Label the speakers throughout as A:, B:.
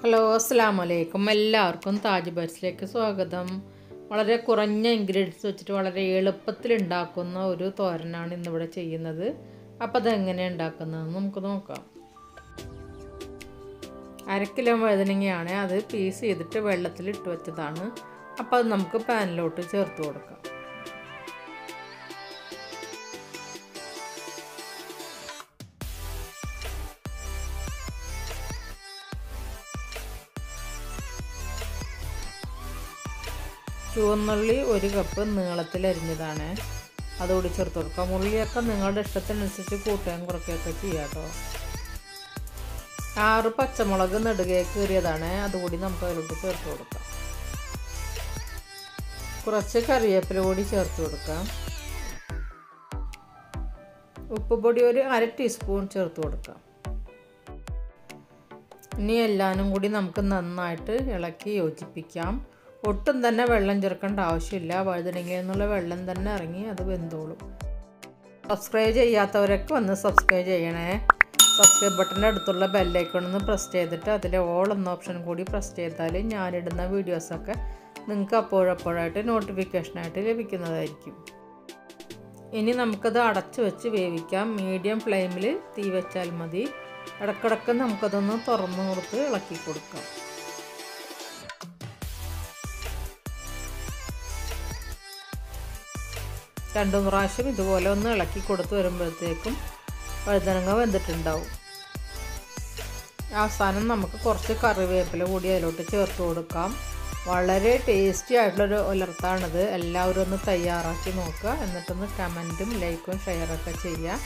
A: hello അസ്സാം വലൈക്കും എല്ലാവർക്കും താജ് ബൈറ്റ്സിലേക്ക് സ്വാഗതം വളരെ കുറഞ്ഞ ഇൻഗ്രീഡിയൻസ് വെച്ചിട്ട് വളരെ എളുപ്പത്തിൽ ഉണ്ടാക്കുന്ന ഒരു തോരനാണ് ഇന്നിവിടെ ചെയ്യുന്നത് അപ്പോൾ അതെങ്ങനെ ഉണ്ടാക്കുന്നതെന്ന് നമുക്ക് നോക്കാം അര കിലോ വഴുതനങ്ങയാണ് അത് പീസ് ചെയ്തിട്ട് വെള്ളത്തിൽ ഇട്ട് വെച്ചതാണ് അപ്പോൾ അത് നമുക്ക് പാനിലോട്ട് ചേർത്ത് കൊടുക്കാം ചുവന്നുള്ളി ഒരു കപ്പ് നീളത്തിൽ അരിഞ്ഞതാണ് അതുകൂടി ചേർത്ത് കൊടുക്കാം ഉള്ളിയൊക്കെ നിങ്ങളുടെ ഇഷ്ടത്തിനനുസരിച്ച് കൂട്ടുകയും കുറയ്ക്കുകയൊക്കെ ചെയ്യാം കേട്ടോ ആറ് പച്ചമുളക് നെടുകയെ കീറിയതാണ് അതുകൂടി നമുക്ക് അതിലോട്ട് ചേർത്ത് കൊടുക്കാം കുറച്ച് കറിവേപ്പില കൂടി ചേർത്ത് കൊടുക്കാം ഉപ്പുപൊടി ഒരു അര ടീസ്പൂൺ ചേർത്ത് കൊടുക്കാം ഇനി എല്ലാനും കൂടി നമുക്ക് നന്നായിട്ട് ഇളക്കി യോജിപ്പിക്കാം ഒട്ടും തന്നെ വെള്ളം ചേർക്കേണ്ട ആവശ്യമില്ല വഴുതനങ്ങയിൽ നിന്നുള്ള വെള്ളം തന്നെ ഇറങ്ങി അത് വെന്തോളും സബ്സ്ക്രൈബ് ചെയ്യാത്തവരൊക്കെ ഒന്ന് സബ്സ്ക്രൈബ് ചെയ്യണേ സബ്സ്ക്രൈബ് ബട്ടൻ്റെ അടുത്തുള്ള ബെല്ലൈക്കൺ പ്രസ് ചെയ്തിട്ട് അതിലെ ഓൾ എന്ന ഓപ്ഷൻ കൂടി പ്രസ് ചെയ്താൽ ഞാനിടുന്ന വീഡിയോസൊക്കെ നിങ്ങൾക്ക് അപ്പോഴപ്പോഴായിട്ട് നോട്ടിഫിക്കേഷനായിട്ട് ലഭിക്കുന്നതായിരിക്കും ഇനി നമുക്കത് അടച്ചു വെച്ച് വേവിക്കാം മീഡിയം ഫ്ലെയിമിൽ തീ വെച്ചാൽ മതി ഇടക്കിടക്ക് നമുക്കതൊന്ന് തുറന്നു കൊടുത്ത് ഇളക്കി കൊടുക്കാം രണ്ടു പ്രാവശ്യം ഇതുപോലെ ഒന്ന് ഇളക്കി കൊടുത്ത് വരുമ്പോഴത്തേക്കും വഴുതനങ്ങ വെന്തിട്ടുണ്ടാവും അവസാനം നമുക്ക് കുറച്ച് കറിവേപ്പില കൂടി അതിലോട്ട് ചേർത്ത് കൊടുക്കാം വളരെ ടേസ്റ്റി ആയിട്ടുള്ളൊരു ഉലർത്താണിത് എല്ലാവരും ഒന്ന് തയ്യാറാക്കി നോക്കുക എന്നിട്ടൊന്ന് കമൻറ്റും ലൈക്കും ഷെയറൊക്കെ ചെയ്യുക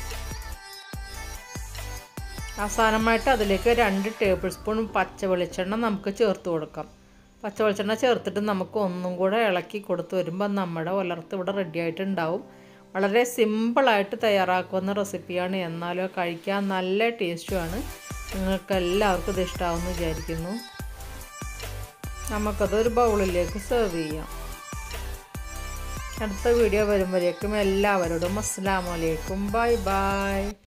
A: അവസാനമായിട്ട് അതിലേക്ക് രണ്ട് ടേബിൾ സ്പൂൺ പച്ച വെളിച്ചെണ്ണ നമുക്ക് ചേർത്ത് കൊടുക്കാം പച്ച വെളിച്ചെണ്ണ ചേർത്തിട്ട് നമുക്ക് ഒന്നും കൂടെ ഇളക്കി കൊടുത്ത് വരുമ്പോൾ നമ്മുടെ ഉലർത്ത് ഇവിടെ റെഡി ആയിട്ടുണ്ടാവും വളരെ സിമ്പിളായിട്ട് തയ്യാറാക്കുന്ന റെസിപ്പിയാണ് എന്നാലും കഴിക്കാൻ നല്ല ടേസ്റ്റുമാണ് നിങ്ങൾക്ക് എല്ലാവർക്കും ഇത് ഇഷ്ടമാവുമെന്ന് വിചാരിക്കുന്നു നമുക്കത് ഒരു ബൗളിലേക്ക് സെർവ് ചെയ്യാം അടുത്ത വീഡിയോ വരുമ്പോഴേക്കും എല്ലാവരോടും അസ്സാം വലൈക്കും ബൈ ബൈ